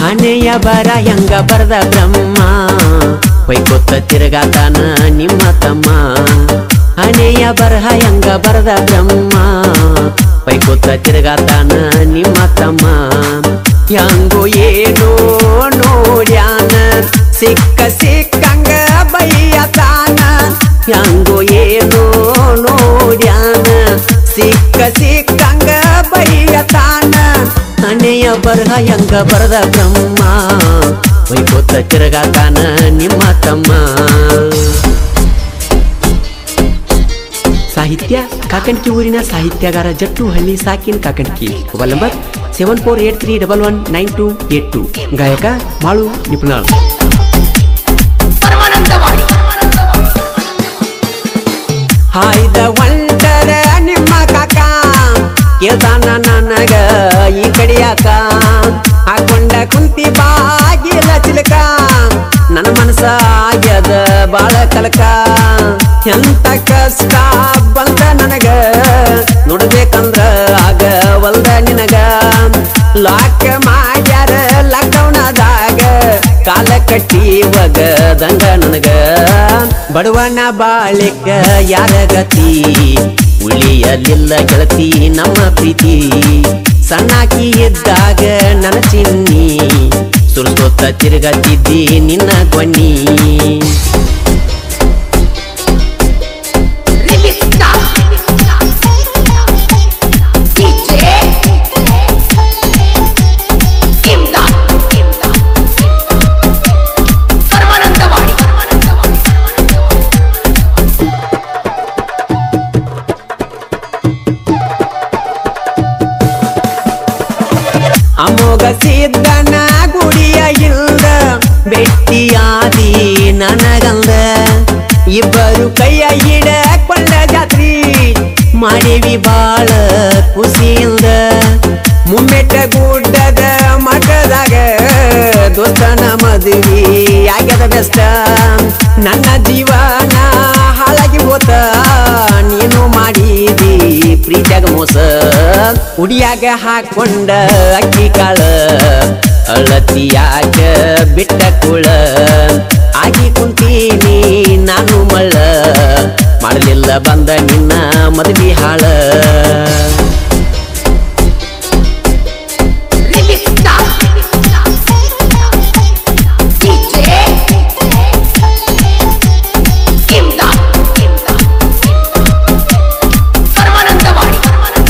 ಹಣೆಯ ಬರ ಹೆಂಗ ಬರದ ಬ್ರಹ್ಮ ಹೊಯ್ಕೊತ್ತ ತಿರುಗಾತಾನ ನಿಮ್ಮ ತಮ್ಮ ಹಣೆಯ ಬರಹ ಹೆಂಗ ಬರದ ಬ್ರಹ್ಮ ಹೊಯ್ಕೊತ್ತ ತಿರುಗಾತಾನ ನಿಮ್ಮ ತಮ್ಮ ಹೆಂಗೋ ಏನೋ ನೋಡ್ಯಾನ ಸಿಕ್ಕ ಸಿಕ್ಕಂಗ ಬೈಯತಾನ ಹೆಂಗೋ ಏನೋ ನೋಡ್ಯಾನ ಸಿಕ್ಕ ಸಿಕ್ಕಂಗ ಬೈಯತಾನ ಹಣೆಯ ಬರಹ ಹೆಂಗ ಬರದ ಬ್ರಹ್ಮ ವೈಕೋತ ತಿರುಗಾತಾನ ನಿಮ್ಮ ತಮ್ಮ ಸಾಹಿತ್ಯ ಕಾಕಣ್ಕಿ ಊರಿನ ಸಾಹಿತ್ಯಗಾರ ಜಟ್ಟು ಹಳ್ಳಿ ಸಾಕಿನ್ ಕಾಕಣ್ಕಿ mobile number seven four eight three double one nine two eight two ಗಾಯಕ ಮಾಳು ನಿಪುಣಾಳ್ ಪರಮಾನಂದವಾಡಿ ಹಾಯ್ದ ಒಂಟರ ನಿಮ್ಮ ಕಾಕ ಕೇಳ್ತಾನ ನನಗ ಈ ಕಡಿಯಾಕ ಹಾಕೊಂಡ ಕುಂತಿ ಬಾಗಿಲ ಚಿಲಕ ನನ್ನ ಮನಸ ಆಗ್ಯದ ಬಾಳ ಕಲಕ ಎಂತ ಕಷ್ಟ ಬಂದ ನನಗ ನೋಡ್ಬೇಕಂದ್ರ ಆಗ ಒಲ್ದ ನಿನಗ ಲಾಕ್ ಮಾಡ್ಯಾರ ಲಾಕ್ಡೌನದಾಗ ಕಾಲ ಕಟ್ಟಿ ಒಗದಂಗ ನನಗ ಬಡವನ ಬಾಳಿಕ ಯಾರ ಗತಿ ಉಳಿಯಲಿಲ್ಲ ಗೆಳತಿ ನಮ್ಮ ಪ್ರೀತಿ ಸಣ್ಣಾಕಿ ಇದ್ದಾಗ ನನ್ನ ಚಿನ್ನಿ ಸುರ್ಸೋತ್ತ ತಿರುಗತ್ತಿದ್ದಿ ನಿನ್ನ ಗೊಣ್ಣಿ remix star DJ Imdad Paramanandawadi ಅಮೋಘ ಸಿದ್ದನ ಗುಡಿಯ ಇಲ್ದ ಭೇಟಿಯಾದಿ ನನಗಂದ ಇಬ್ಬರು ಕೈಯ ಹಿಡಕೊಂಡ ಜಾತ್ರಿ ಮಾಡಿವಿ ಬಾಳ ಖುಷಿಯಿಂದ ಮುಮ್ಮೆಟ್ಟ ಗುಡ್ಡದ ಮಠದಾಗ ದೋಸ್ತನ ಮದುವೆ ಆಗ್ಯದ ಬೆಸ್ಟ ನನ್ನ ಜೀವನ ಹಾಳಾಗಿ ಹೋತ ನೀನು ಮಾಡಿದಿ ಪ್ರೀತಿಯಾಗ ಮೋಸ ಉಡಿಯಾಗ ಹಾಕೊಂಡ ಅಕ್ಕಿ ಕಾಳ ಅಳತಿಯಾಗ ಬಿಟ್ಟ ಕುಳ ಆಗಿ ಕುಂತೀನಿ ನಾನು ಮಳ್ಳ ಮಾಡಲಿಲ್ಲ ಬಂದ ನಿನ್ನ ಮದುವೆ ಹಾಳ remix star DJ Imdad Paramanandawadi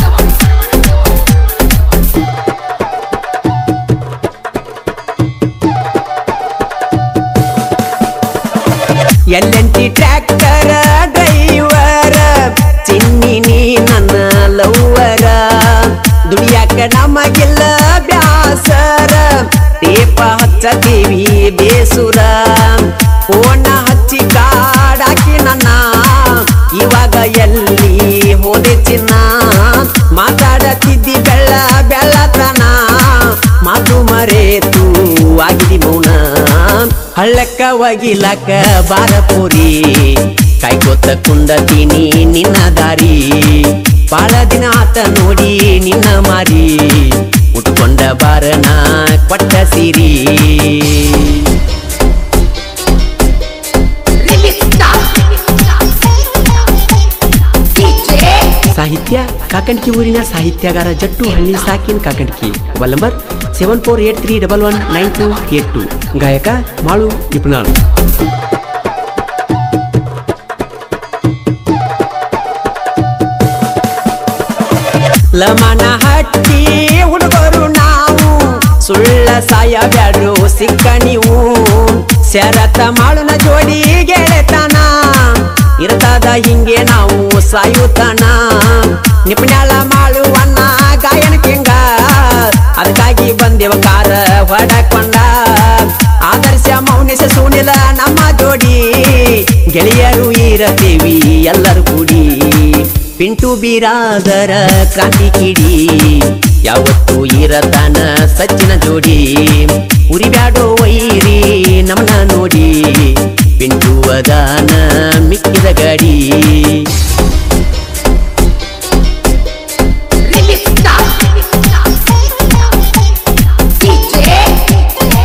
ಎಲ್ಲಂಟಿ ಟ್ರ್ಯಾಕ್ಟರ್ ಡ್ರೈವರ ಚಿನ್ನಿ ನೀ ನನ್ನ ಲವ್ವರ ದುಡಿಯಾಕ ನಮಗಿಲ್ಲ ಬ್ಯಾಸರ ಟೇಪ ಹಚ್ಚತೀವಿ ಬೇಸುರ ಫೋನ ಹಚ್ಚಿ ಕಾಡಾಕಿ ನನ್ನ ಇವಾಗ ಎಲ್ಲಿ ಹೋದೆ ಚಿನ್ನ ಮಾತಾಡತಿದ್ದಿ ಬೆಳ್ಳ ಬೆಳ್ಳತನ ಮಾತು ಮರೆತು ಆಗಿದಿ ಮೌನ ಹಳ್ಳಕ್ಕ ಒಗಿಲಕ್ಕ ಬಾರಪುರಿ ಕಾಯ್ಕೋತ ಕುಂದತೀನಿ ನಿನ್ನ ದಾರಿ ಬಾಳ ದಿನ ಆತ ನೋಡಿ ನಿನ್ನ ಮಾರಿ ಉಟ್ಕೊಂಡ ಬಾರನ ಕೊಟ್ಟ ಸಿರಿ ರಿಮಿಕ್ಸ್ ಸ್ಟಾರ್ ಡಿಜೆ ಸಾಹಿತ್ಯ ಕಾಕಣ್ಕಿ ಊರಿನ ಸಾಹಿತ್ಯಗಾರ ಜಟ್ಟು ಹಳ್ಳಿ ಸಾಕಿನ್ ಕಾಕಣ್ಕಿ mobile number seven four eight three double one nine two eight two ಗಾಯಕ ಮಾಳು ನಿಪುಣಾಳ್ ಲಮನ ಹಟ್ಟಿ ಹುಡುಗರು ನಾವು ಸುಳ್ಳ ಸಾಯ ಬ್ಯಾಡ್ರು ಸಿಕ್ಕ ನೀವು ಶರತ ಮಾಡುನ ಜೋಡಿ ಗೆಳೆತನ ಇರ್ತದ ಹಿಂಗೆ ನಾವು ಸಾಯುತನ ನಿಪುಣ್ಯಾಳ ಮಾಡುವನ್ನ ಗಾಯನ ಕಿಂಗ ಅದಕ್ಕಾಗಿ ಬಂದೆವ ಕಾರ ಹೊಡಕೊಂಡ ಆದರ್ಶ ಮೌನಿಸ ಸುನಿಲ ನಮ್ಮ ಜೋಡಿ ಗೆಳೆಯರು ಇರತೇವಿ ಎಲ್ಲರೂ ಕೂಡಿ ಪಿಂಟು ಬೀರಾದರ ಕ್ರಾಂತಿ ಕಿಡಿ ಯಾವತ್ತು ಇರತಾನ ಸಚ್ಚಿನ ಜೋಡಿ ಉರಿಬ್ಯಾಡೋ ವೈರಿ ನಮ್ಮನ ನೋಡಿ ಪಿಂಟು ಅದಾನ ಮಿಕ್ಕಿದ ಗಾಡಿ ರಿಮಿಕ್ಸ್ ಸ್ಟಾರ್ ಡಿಜೆ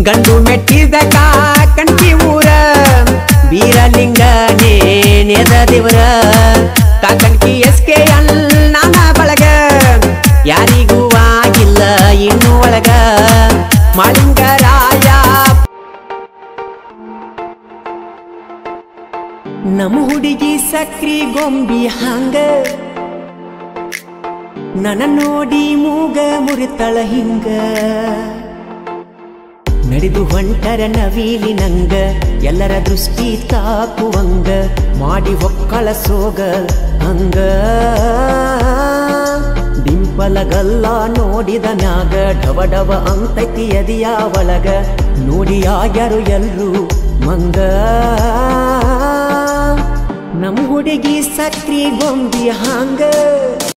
ಗಂಡು ಮೆಟ್ಟಿದ ಕಾಕಂಟಿ ಊರ ಬೀರಲಿಂಗ ನೇದ ದೇವರ ಕಾಕಂಟಿ ಎಸ್ ಕೆ ಎಲ್ ನಾನ ಬಳಗ ಯಾರಿಗೂ ಆಗಿಲ್ಲ ಇನ್ನು ಒಳಗ ಮಾಳಿಂಗರಾಯ ನಮ್ಮ ಹುಡುಗಿ ಸಕ್ರಿ ಗೊಂಬಿ ಹಂಗ ನನ್ನ ನೋಡಿ ಮೂಗ ಮುರಿತಳ ಹಿಂಗ ನಡೆದು ಹೊಂಟರ ನವೀಲಿ ನಂಗ ಎಲ್ಲರ ದೃಷ್ಟಿ ತಾಕುವಂಗ ಮಾಡಿ ಒಕ್ಕಳ ಸೋಗ ಹಂಗ ಡಿಂಪಲಗಲ್ಲ ನೋಡಿದ ಮ್ಯಾಗ ಡವ ಡವ ಅಂತೈತಿ ಎದಿಯ ಒಳಗ ನೋಡಿ ಆಗ್ಯಾರು ಎಲ್ರು ಮಂಗ ನಮ್ ಹುಡುಗಿ ಸಕ್ರಿ ಗೊಂಬಿ ಹಂಗ